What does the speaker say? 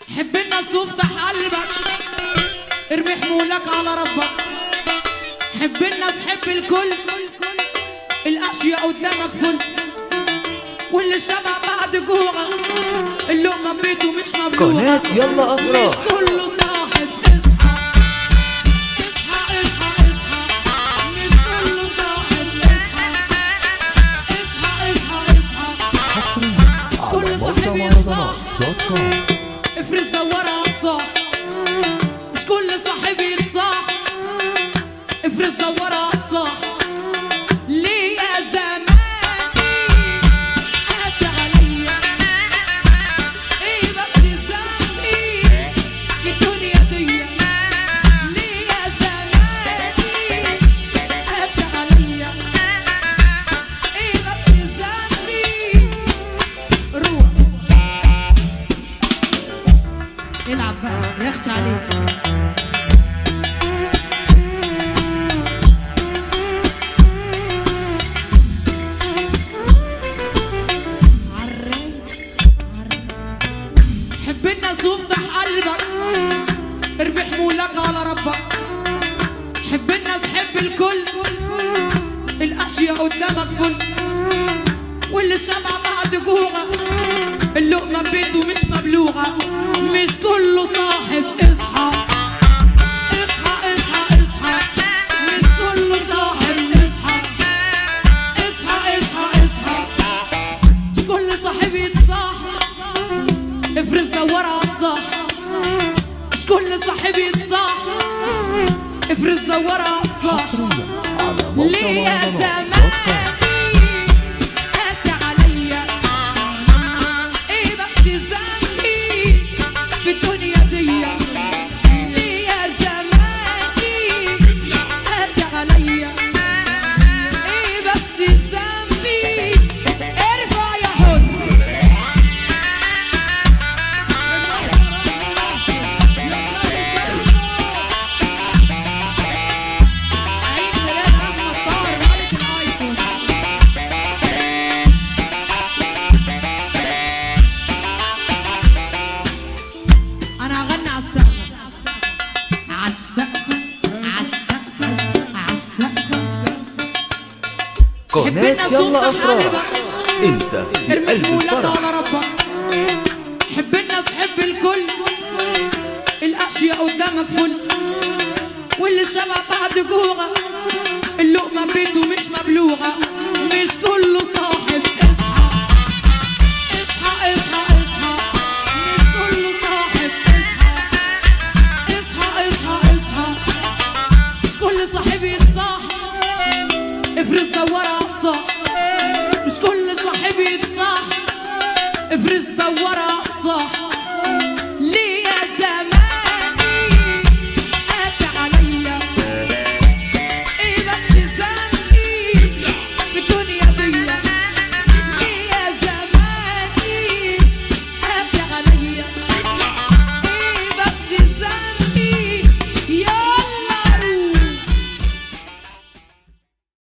حب الناس وافتح قلبك ارمي حمولك على ربك حب الناس حب الكل الاشياء قدامك فل واللي شبع بعد جوعك اللقمة بيته مش مبلوعة قناة يلا مش أفراح كله صاحب اصحى اصحى اصحى اصحى مش كله صاحب اصحى اصحى اصحى اصحى حصريا كل على موقع صاحبي مهرجانات دوت كوم افرز دورة على الصح مش كل صاحب يتصاح افرز دورة على الصح ليه يا زماني قاسي عليا ايه بس ذنبي في الدنيا دي ليه يا زماني قاسي عليا ايه بس ذنبي روح العب بقى يخت عليك حب الناس وافتح قلبك ارمي حمولك على ربك حب الناس حب الكل الاشياء قدامك فل واللي شبع بعد جوعك اللقمة بيته مش مبلوعة مش كله صاحب اصحى اصحى اصحى اصحى مش كله صاحب اصحى اصحى اصحى اصحى مش كل صاحب يتصاحب افرز دور على الصح مش كل صاحب يتصاح افرز دور على الصح حصريا على موقع ليه يا مهرجانات دوت كوم زماني قاسي عليا ايه بس ذنبي في الدنيا دي ليه يا زماني قاسي عليا ايه بس ذنبي ارفع يا حزن عيد ميلاد احمد طاهر ملك الايفون انا هغني على السقف على السقف على السقف على السقف قناة الناس يلا وافتح أفراح قلبك. انت في ارمي قلب حمولك الفرح على ربك حب الناس حب الكل الاشياء قدامك فل واللي شبع بعد جوعك اللقمة بيته مش مبلوعة مش كله صاحب اصحى اصحى اصحى اصحى مش كله صاحب اصحى اصحى اصحى اصحى مش كل صاحب يتصاحب افرز دور على الصح مش كل صاحب يتصاح افرز دور على الصح